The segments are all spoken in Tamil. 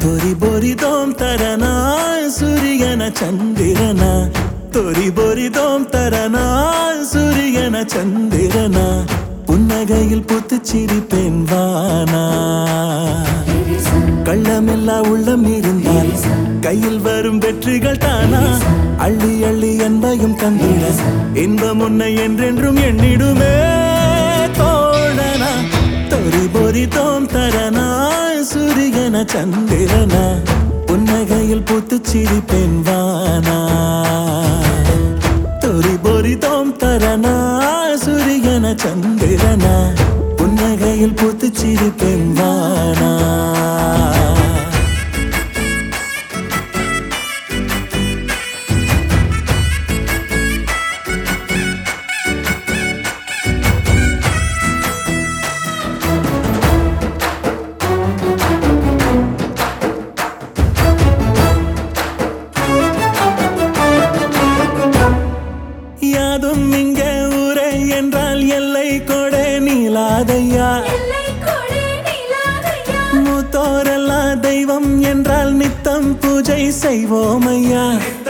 தொரி பொரிதோம் தரனா சூரியன சந்திரனா தொரி பொரிதோம் தரனா சூரியன சந்திரனா புன்னகையில் புத்துச்சிரிப்பேன் வானா கள்ளமெல்லா உள்ளம் இருந்தால் கையில் வரும் வெற்றிகள் தானா அள்ளி அள்ளி அன்பையும் தந்திட இன்பம் உன்னை என்றென்றும் எண்ணிடுமே தோழனா தொரி பொறி தோம் தரனா சூரியன சந்திரனா புன்னகையில் புத்துச்சிரிப்பேன் வானா தொரி பொறி தோம் தரனா சூரியன சந்திரனா புன்னகையில் புத்துச்சிரிப்பேன் வானா யாதும் இங்க ஊரே என்றால் எல்லை கொடை நீலாதையா மூத்தோரெல்லாம் தெய்வம் என்றால் நித்தம் பூஜை செய்வோமையா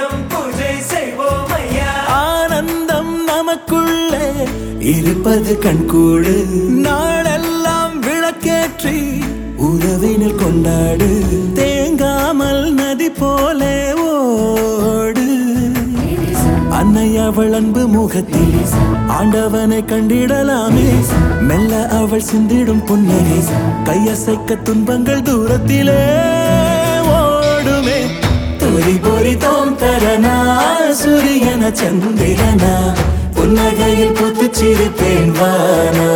ஆனந்தம் நமக்குள்ளே இருப்பது கண்கூடு நாளெல்லாம் விளக்கேற்றி உறவினில் கொண்டாடு தேங்காமல் நதி போலே ஓடு அன்னை அவள் அன்பு முகத்தில் ஆண்டவனை கண்டிடலாமே மெல்ல அவள் சிந்திடும் புன்னகை கையசைக்க துன்பங்கள் தூரத்திலே ஓடுமே தொரி பொறி தோம் தரனா சூரியன சந்திரனா புன்னகையில் புத்துச்சிரிப்பேன் வானா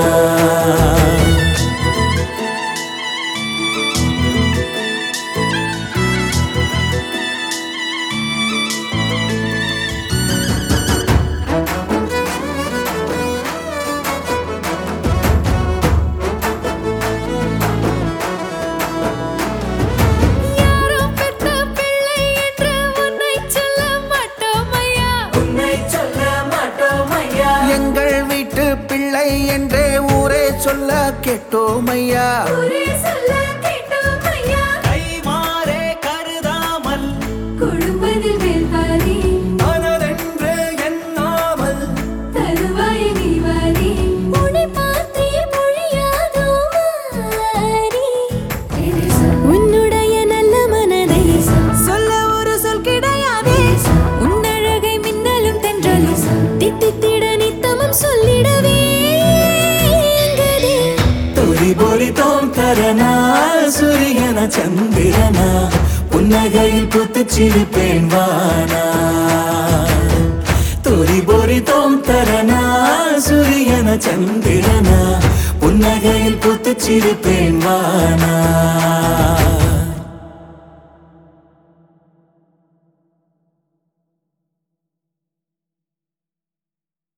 எங்கள் வீட்டு பிள்ளை என்றே ஊரே சொல்ல கேட்டோமையா கைமாறே கருதாமல் கொடுப்பதில் வேல்பாரி மனதென்று எண்ணாமல் தருவாய் நீ வாரி உன்னை பார்த்தே பொழியாதோ மாறி உன்னுடைய நல்ல மனதை சொல்ல ஒரு சொல் கிடையாதே உன்னழகை மின்னலும் தென்றலும் தித்தித்திட நித்தமும் சொல்லிடவே எங்கதே தொரி பொறி தோம் தரனா சூரியன சந்திரனா புன்னகையில் புத்துச்சிரிப்பேன் வானா தொரி பொறி தோம் தரனா சூரியன சந்திரனா புன்னகையில் புத்துச்சிரிப்பேன் வானா